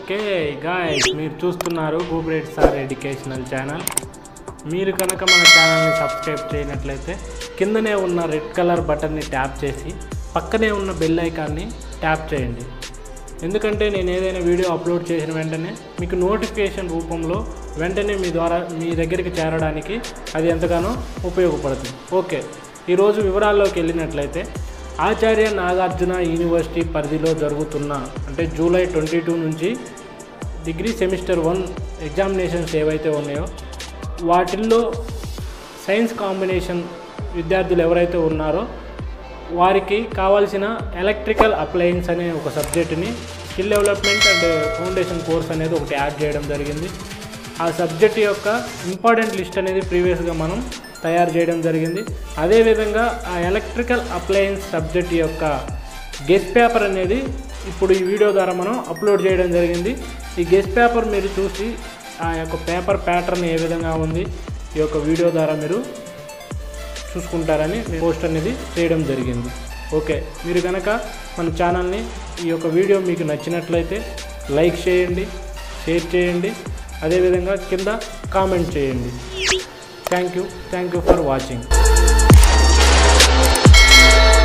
okay guys మీరు చూస్తున్నారు గూబ్రేట్ sir educational channel మీరు కనుక మన ఛానల్ని సబ్స్క్రైబ్ చేయనట్లయితే కిందనే ఉన్న రెడ్ కలర్ బటన్ని ట్యాప్ చేసి పక్కనే ఉన్న బెల్ ఐకాన్ని ట్యాప్ చేయండి ఎందుకంటే నేను ఏదైనా వీడియో అప్లోడ్ చేసిన వెంటనే మీకు నోటిఫికేషన్ రూపంలో వెంటనే మీ ద్వారా మీ దగ్గరికి చేరడానికి అది ఎంతగానో ఉపయోగపడుతుంది ఓకే ఈరోజు వివరాల్లోకి వెళ్ళినట్లయితే ఆచార్య నాగార్జున యూనివర్సిటీ పరిధిలో జరుగుతున్న అంటే జూలై ట్వంటీ టూ నుంచి డిగ్రీ సెమిస్టర్ వన్ ఎగ్జామినేషన్స్ ఏవైతే ఉన్నాయో వాటిల్లో సైన్స్ కాంబినేషన్ విద్యార్థులు ఎవరైతే ఉన్నారో వారికి కావాల్సిన ఎలక్ట్రికల్ అప్లయన్స్ అనే ఒక సబ్జెక్టుని skill development and foundation course అనేది ఒకటి యాడ్ చేయడం జరిగింది ఆ సబ్జెక్ట్ యొక్క ఇంపార్టెంట్ లిస్ట్ అనేది ప్రీవియస్గా మనం తయారు చేయడం జరిగింది అదేవిధంగా ఆ ఎలక్ట్రికల్ అప్లయన్స్ సబ్జెక్ట్ యొక్క గెస్ట్ పేపర్ అనేది ఇప్పుడు ఈ వీడియో ద్వారా మనం అప్లోడ్ చేయడం జరిగింది ఈ గెస్ట్ పేపర్ మీరు చూసి ఆ యొక్క పేపర్ ప్యాటర్న్ ఏ విధంగా ఉంది ఈ యొక్క వీడియో ద్వారా మీరు చూసుకుంటారని పోస్ట్ అనేది చేయడం జరిగింది ఓకే మీరు కనుక మన ఛానల్ని ఈ యొక్క వీడియో మీకు నచ్చినట్లయితే లైక్ చేయండి షేర్ చేయండి అదేవిధంగా కింద కామెంట్ చేయండి thank you thank you for watching